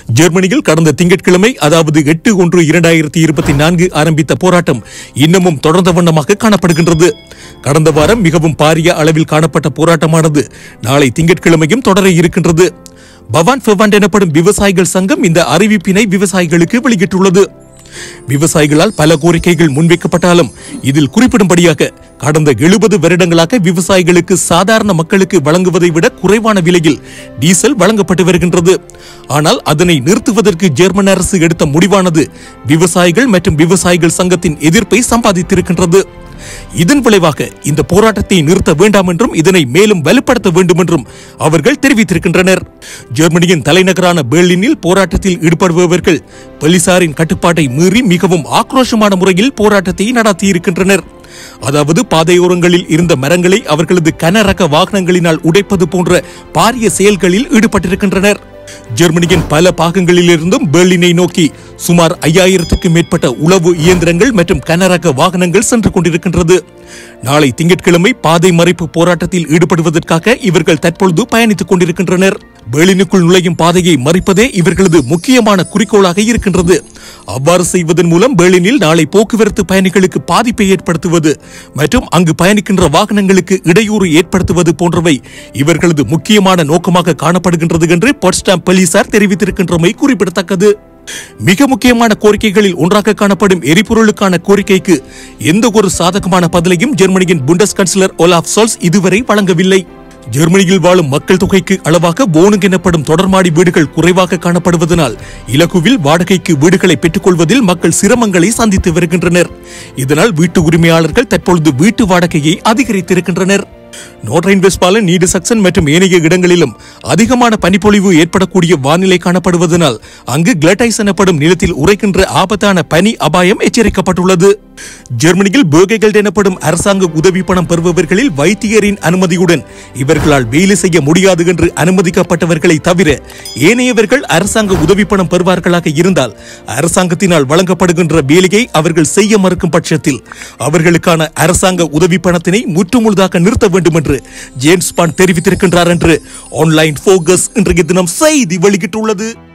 ஜெர்மனியில் கடந்த திங்கட்கிழமை அதாவது எட்டு ஒன்று இரண்டாயிரத்தி இருபத்தி நான்கு ஆரம்பித்த போராட்டம் இன்னமும் தொடர்ந்த வண்ணமாக காணப்படுகின்றது கடந்த வாரம் மிகவும் பாரிய அளவில் காணப்பட்ட போராட்டமானது நாளை திங்கட்கிழமையும் தொடர இருக்கின்றது பவான் ஃபெவாண்ட் எனப்படும் விவசாயிகள் சங்கம் இந்த அறிவிப்பினை விவசாயிகளுக்கு வெளியிட்டுள்ளது விவசாயிகளால் பல கோரிக்கைகள் முன்வைக்கப்பட்டாலும் இதில் குறிப்பிடும்படியாக கடந்த எழுபது வருடங்களாக விவசாயிகளுக்கு சாதாரண மக்களுக்கு வழங்குவதை விட குறைவான விலையில் டீசல் வழங்கப்பட்டு வருகின்றது ஆனால் அதனை நிறுத்துவதற்கு ஜெர்மன் அரசு எடுத்த முடிவானது விவசாயிகள் மற்றும் விவசாயிகள் சங்கத்தின் எதிர்ப்பை சம்பாதித்திருக்கின்றது இதன் விளைவாக இந்த போராட்டத்தை நிறுத்த வேண்டாம் என்றும் இதனை மேலும் வலுப்படுத்த வேண்டும் என்றும் அவர்கள் தெரிவித்திருக்கின்றனர் ஜெர்மனியின் தலைநகரான பெர்லினில் போராட்டத்தில் ஈடுபடுபவர்கள் போலீசாரின் கட்டுப்பாட்டை மீறி மிகவும் ஆக்ரோஷமான முறையில் போராட்டத்தை நடத்தியிருக்கின்றனர் அதாவது பாதையோரங்களில் இருந்த மரங்களை அவர்களது கனரக வாகனங்களினால் உடைப்பது போன்ற பாரிய செயல்களில் ஈடுபட்டிருக்கின்றனர் ஜெர்மனியின் பல பாகங்களிலிருந்தும் பெர்லினை நோக்கி சுமார் ஐயாயிரத்துக்கும் மேற்பட்ட உளவு இயந்திரங்கள் மற்றும் கனரக வாகனங்கள் சென்று கொண்டிருக்கின்றது நாளை திங்கட்கிழமை பாதை மறைப்பு போராட்டத்தில் ஈடுபடுவதற்காக இவர்கள் தற்பொழுது பயணித்துக் கொண்டிருக்கின்றனர் பெர்லினுக்குள் நுழையும் பாதையை மறிப்பதே இவர்களது முக்கியமான குறிக்கோளாக இருக்கின்றது அவ்வாறு செய்வதன் மூலம் பெர்லினில் நாளை போக்குவரத்து பயணிகளுக்கு பாதிப்பை ஏற்படுத்துவது மற்றும் அங்கு பயணிக்கின்ற வாகனங்களுக்கு இடையூறு ஏற்படுத்துவது போன்றவை இவர்களது முக்கியமான நோக்கமாக காணப்படுகின்றது என்று பொட்ஸ்டாம் போலீசார் தெரிவித்திருக்கின்றமை குறிப்பிடத்தக்கது மிக முக்கியமான கோரிக்கைகளில் ஒன்றாக காணப்படும் எரிபொருளுக்கான கோரிக்கைக்கு எந்த ஒரு சாதகமான பதிலையும் ஜெர்மனியின் புண்டஸ் கன்சிலர் ஒலாஃப் சோல்ஸ் இதுவரை வழங்கவில்லை ஜெர்மனியில் வாழும் மக்கள் தொகைக்கு அளவாக போனுங் எனப்படும் தொடர்மாடி வீடுகள் குறைவாக காணப்படுவதனால் இலகுவில் வாடகைக்கு வீடுகளை பெற்றுக்கொள்வதில் மக்கள் சிரமங்களை சந்தித்து வருகின்றனர் இதனால் வீட்டு உரிமையாளர்கள் தற்பொழுது வீட்டு வாடகையை அதிகரித்திருக்கின்றனர் நோட்ரைன் வெஸ்பாலன் நீடு சக்சன் மற்றும் ஏனைய இடங்களிலும் அதிகமான பனிப்பொழிவு ஏற்படக்கூடிய வானிலை காணப்படுவதனால் அங்கு கிளட்டைஸ் எனப்படும் நிலத்தில் உரைக்கின்ற ஆபத்தான பனி அபாயம் எச்சரிக்கப்பட்டுள்ளது ஜெர்மனியில் பேர்கெகல்ட் எனப்படும் அரசாங்க உதவி பணம் பெறுபவர்களில் வைத்தியரின் அனுமதியுடன் இவர்களால் வேலை செய்ய முடியாது என்று அனுமதிக்கப்பட்டவர்களை தவிர ஏனையவர்கள் அரசாங்க உதவி பணம் பெறுவார்களாக இருந்தால் அரசாங்கத்தினால் வழங்கப்படுகின்ற வேலையை அவர்கள் செய்ய மறுக்கும் பட்சத்தில் அவர்களுக்கான அரசாங்க உதவி பணத்தினை முற்றுமுழுதாக நிறுத்த வேண்டும் என்று ஜேம்ஸ் பாண்ட் தெரிவித்திருக்கின்றார் என்று ஆன்லைன் போகஸ் இன்றைய தினம் செய்தி வெளியிட்டுள்ளது